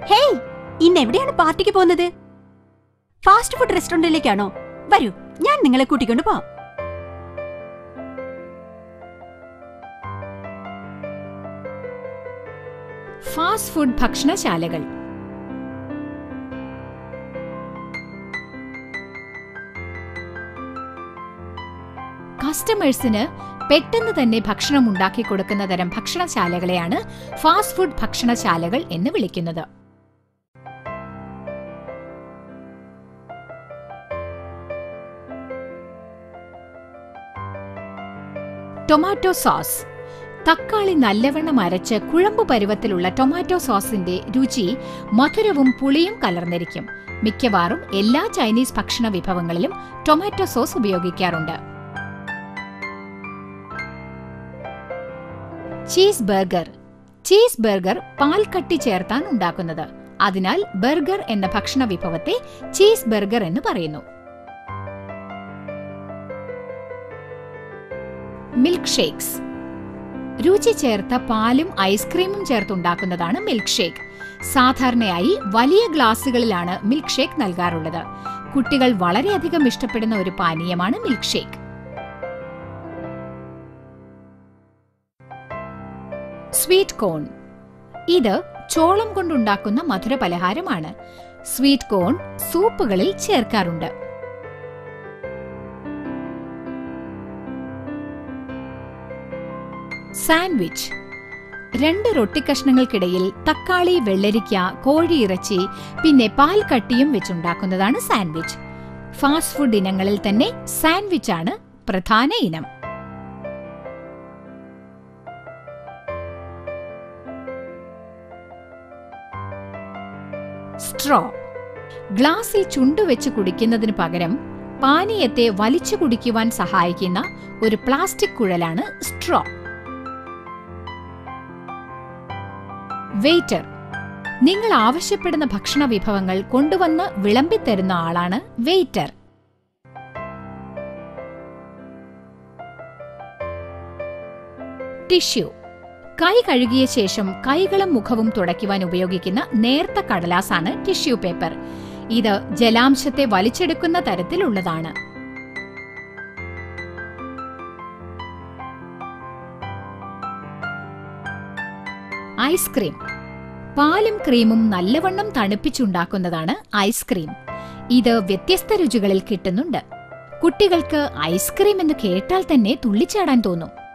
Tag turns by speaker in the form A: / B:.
A: hey ഇന്ന് എവിടെയാണ് പാർട്ടിക്ക് പോകുന്നത് ഫാസ്റ്റ് ഫുഡ് റെസ്റ്റോറന്റിലേക്കാണോ വരൂ ഞാൻ നിങ്ങളെ കൂട്ടിക്കൊണ്ട് പോവാം
B: ഫാസ്റ്റ് ഫുഡ് ഭക്ഷണശാലകൾ കസ്റ്റമേഴ്സിന് പെട്ടെന്ന് തന്നെ ഭക്ഷണം ഉണ്ടാക്കി കൊടുക്കുന്ന തരം ഭക്ഷണശാലകളെയാണ് ഫാസ്റ്റ് ഫുഡ് ഭക്ഷണശാലകൾ എന്ന് വിളിക്കുന്നത് ടൊമാറ്റോ സോസ് തക്കാളി നല്ലവണ്ണം അരച്ച് കുഴമ്പ് പരുവത്തിലുള്ള ടൊമാറ്റോ സോസിന്റെ രുചി മധുരവും പുളിയും കലർന്നിരിക്കും മിക്കവാറും എല്ലാ ചൈനീസ് ഭക്ഷണ വിഭവങ്ങളിലും ടൊമാറ്റോ സോസ് ഉപയോഗിക്കാറുണ്ട് ചീസ് ബർഗർ ചീസ് ബർഗർ പാൽ കട്ടി ചേർത്താണ് ഉണ്ടാക്കുന്നത് അതിനാൽ ബർഗർ എന്ന ഭക്ഷണ വിഭവത്തെ ചീസ് ബർഗർ എന്ന് പറയുന്നു മിൽക്ക് ഷേക്സ് രുചി ചേർത്ത പാലും ഐസ്ക്രീമും ചേർത്തുണ്ടാക്കുന്നതാണ് മിൽക്ക് ഷേക്ക് സാധാരണയായി വലിയ ഗ്ലാസുകളിലാണ് മിൽക്ക് ഷേക്ക് നൽകാറുള്ളത് കുട്ടികൾ വളരെയധികം ഇഷ്ടപ്പെടുന്ന ഒരു പാനീയമാണ് മിൽക്ക് ഷേക്ക് സ്വീറ്റ് കോൺ ഇത് ചോളം കൊണ്ടുണ്ടാക്കുന്ന മധുര പലഹാരമാണ് സ്വീറ്റ് കോൺ സൂപ്പുകളിൽ ചേർക്കാറുണ്ട് സാൻഡ്വിച്ച് രണ്ട് റൊട്ടിക്കഷ്ണങ്ങൾക്കിടയിൽ തക്കാളി വെള്ളരിക്ക കോഴിയിറച്ചി പിന്നെ പാൽ കട്ടിയും വെച്ചുണ്ടാക്കുന്നതാണ് സാൻഡ്വിച്ച് ഫാസ്റ്റ് ഫുഡ് ഇനങ്ങളിൽ തന്നെ സാൻഡ്വിച്ച് ആണ് പ്രധാന ഇനം സ്ട്രോ ഗ്ലാസിൽ ചുണ്ടുവെച്ച് കുടിക്കുന്നതിന് പകരം പാനീയത്തെ വലിച്ചു കുടിക്കുവാൻ സഹായിക്കുന്ന ഒരു പ്ലാസ്റ്റിക് കുഴലാണ് സ്ട്രോ വെയിറ്റർ നിങ്ങൾ ആവശ്യപ്പെടുന്ന ഭക്ഷണ വിഭവങ്ങൾ കൊണ്ടുവന്ന് വിളമ്പിത്തരുന്ന ആളാണ് വെയിറ്റർ ടിഷ്യൂ കൈ കഴുകിയ ശേഷം കൈകളും മുഖവും തുടയ്ക്കുവാൻ ഉപയോഗിക്കുന്ന നേർത്ത കടലാസാണ് ടിഷ്യൂ പേപ്പർ ഇത് ജലാംശത്തെ വലിച്ചെടുക്കുന്ന തരത്തിലുള്ളതാണ് ഐസ്ക്രീം പാലും ക്രീമും നല്ലവണ്ണം തണുപ്പിച്ചുണ്ടാക്കുന്നതാണ് ഐസ്ക്രീം ഇത് വ്യത്യസ്ത രുചികളിൽ കിട്ടുന്നുണ്ട് കുട്ടികൾക്ക് ഐസ്ക്രീം എന്ന് കേട്ടാൽ തന്നെ തുള്ളിച്ചാടാൻ തോന്നും